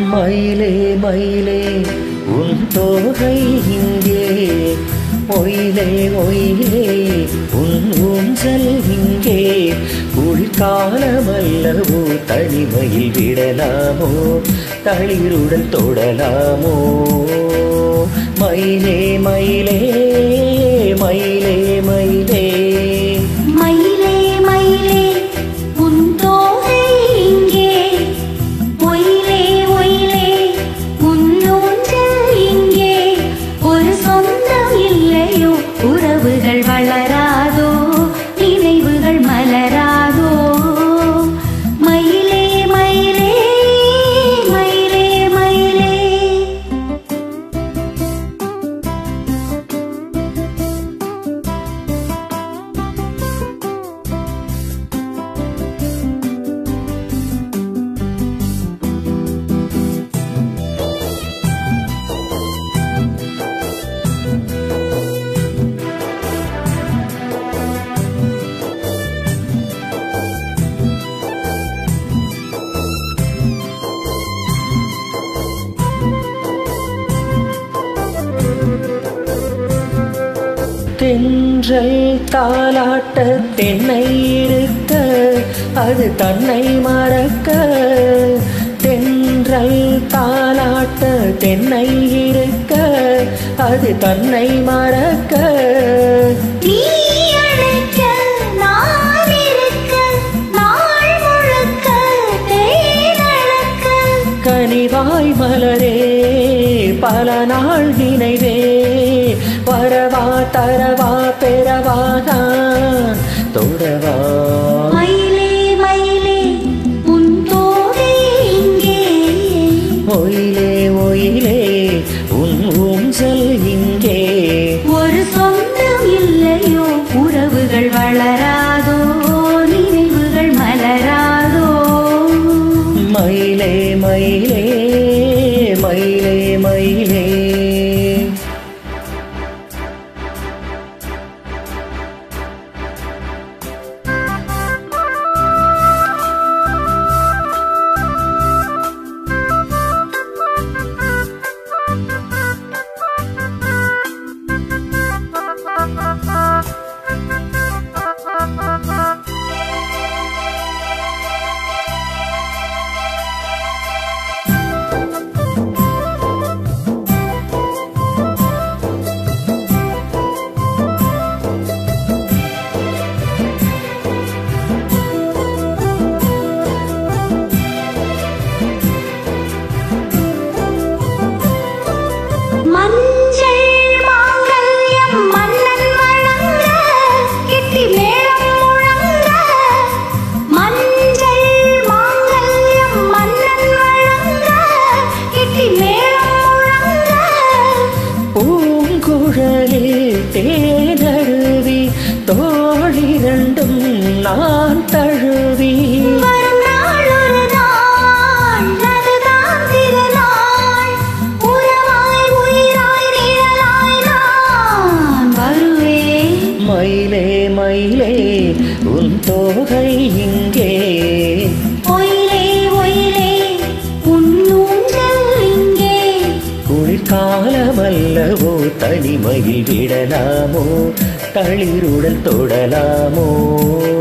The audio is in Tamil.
மயிலே மயிலே உன் தோகை இங்கே ஒயிலே ஒயிலே உன் ஊஞ்சல் இங்கே குளிர்காலமல்லவோ தனிமையில் விடலாமோ தளிருடன் தொடலாமோ மயிலே மயிலே மயிலே மயிலே மயிலே மயிலே உன் தோகை இங்கே ஒயிலே ஒயிலே உன் ஊஞ்சல் இங்கே ஒரு சொந்தம் இல்லையோ உறவுகள் வளராதோ நினைவுகள் மலராதோ மயிலே மயிலே மயிலே மயிலே தென்றல் தாலாட்ட தென்னை இருக்க அது தன்னை மறக்க தென்றல் தாலாட்ட தென்னை இருக்க அது தன்னை மறக்க நீ அழைக்க நான் இருக்க நாள் முழுக்க தேனழக்க கனிவாய் மலரே பல நாள் நினைவே வரவா தரவா பெறவாதான் தொடவா மயிலே மயிலே உன் தோகை இங்கே ஒயிலே ஒயிலே உன் ஊஞ்சல் இங்கே ஒரு சொந்தம் இல்லையோ உறவுகள் வளராதோ நினைவுகள் மலராதோ மயிலே மயிலே மயிலே மயிலே மஞ்சள் மாங்கல்யம் மன்னன் வழங்க கெட்டி மேளம் முழங்க மஞ்சள் மாங்கல்யம் மன்னன் வழங்க கெட்டி மேளம் முழங்க பூங்குழலில் தேனருவி தோழிரண்டும் நான் தழுவி வரும் நாள் ஒரு நாள் அதுதான் திருநாள் உறவாய் உயிராய் நிழலாய் நான் வருவேன் மயிலே மயிலே உன் தோகை இங்கே ஒயிலே ஒயிலே உன் ஊஞ்சல் இங்கே குளிர்காலமல்லவோ தனிமையில் விடலாமோ தளிருடன் தொடலாமோ